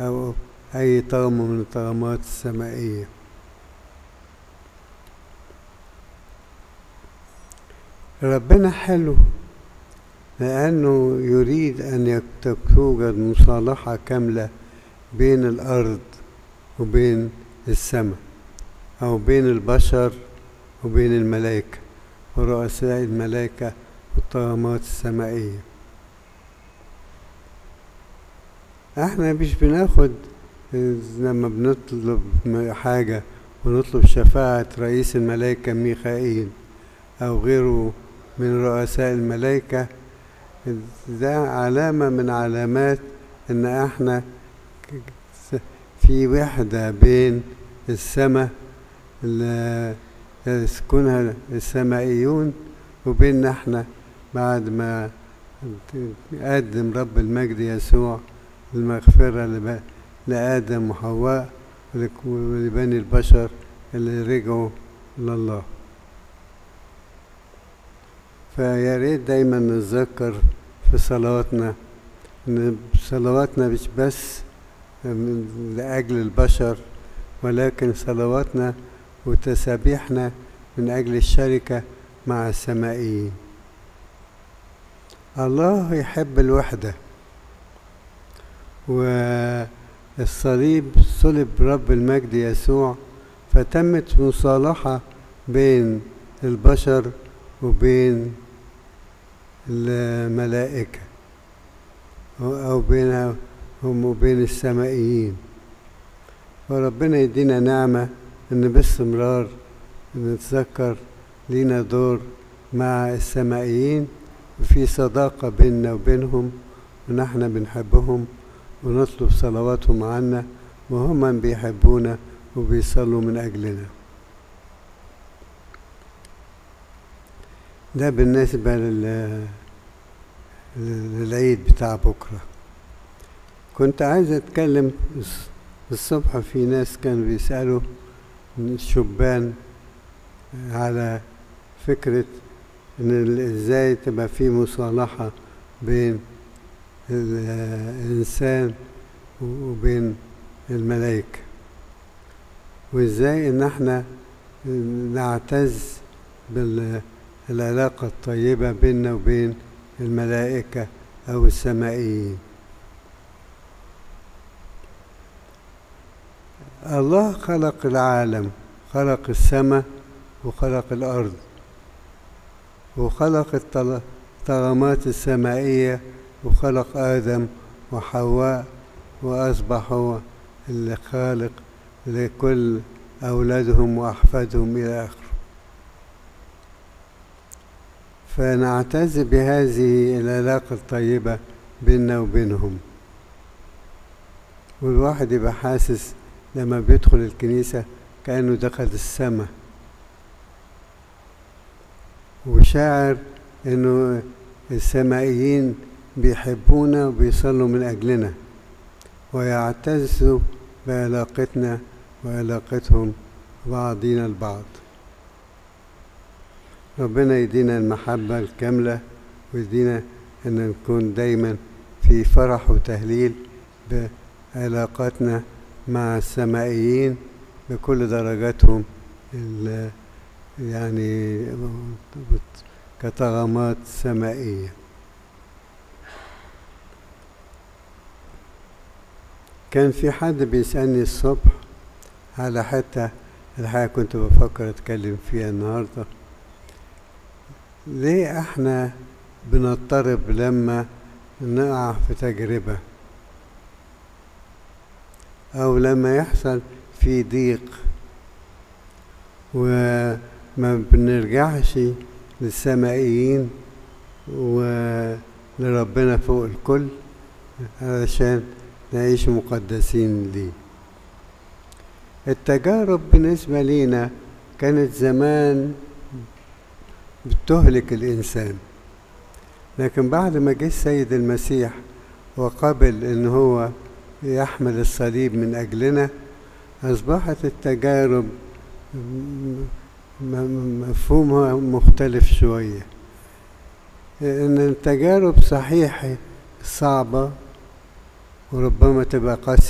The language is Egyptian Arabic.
أو أي طغمة من الطغمات السمائية ربنا حلو لأنه يريد أن توجد مصالحة كاملة بين الأرض وبين السماء أو بين البشر وبين الملائكة ورؤساء الملائكة والطغمات السمائية احنا مش بناخد لما بنطلب حاجة ونطلب شفاعة رئيس الملائكة ميخائيل أو غيره من رؤساء الملائكة ده علامة من علامات إن احنا في وحدة بين السماء اللي يسكنها السمائيون وبيننا احنا بعد ما قدم رب المجد يسوع المغفرة لآدم وحواء ولبني البشر اللي رجعوا لله فيا ريت دايما نتذكر في صلواتنا ان صلواتنا مش بس لأجل البشر ولكن صلواتنا وتسابيحنا من أجل الشركة مع السمائيين الله يحب الوحدة والصليب صلب رب المجد يسوع فتمت مصالحة بين البشر وبين الملائكة أو بينهم وبين السمائيين وربنا يدينا نعمة إن باستمرار نتذكر لينا دور مع السمائيين وفي صداقة بيننا وبينهم ونحن بنحبهم ونطلب صلواتهم عنا وهم بيحبونا وبيصلوا من أجلنا ده بالنسبة لل... للعيد بتاع بكرة كنت عايز أتكلم الصبح في ناس كانوا بيسألوا الشبان على فكرة إن إزاي تبقى في مصالحة بين الإنسان وبين الملائكة وإزاي إن احنا نعتز بالعلاقة الطيبة بيننا وبين الملائكة أو السمائيين الله خلق العالم خلق السماء وخلق الأرض وخلق الطغمات السمائية وخلق آدم وحواء وأصبح هو اللي خالق لكل أولادهم وأحفادهم إلى آخره فنعتز بهذه العلاقة الطيبة بيننا وبينهم والواحد يبقى حاسس لما بيدخل الكنيسة كأنه دخل السماء وشاعر انه السمائيين بيحبونا وبيصلوا من اجلنا ويعتزوا بعلاقتنا وعلاقتهم بعضينا البعض ربنا يدينا المحبة الكاملة ويدينا ان نكون دايما في فرح وتهليل بعلاقاتنا مع السمائيين بكل درجاتهم يعني كطغمات سمائية كان في حد بيسألني الصبح على حتة الحقيقة كنت بفكر أتكلم فيها النهاردة ليه احنا بنضطرب لما نقع في تجربة أو لما يحصل في ضيق وما بنرجعش للسمائيين ولربنا فوق الكل علشان نعيش مقدسين ليه التجارب بالنسبة لينا كانت زمان بتهلك الإنسان لكن بعد ما جه السيد المسيح وقبل إن هو يحمل الصليب من أجلنا أصبحت التجارب مفهومها مختلف شوية إن التجارب صحيح صعبة وربما تبقى قاسية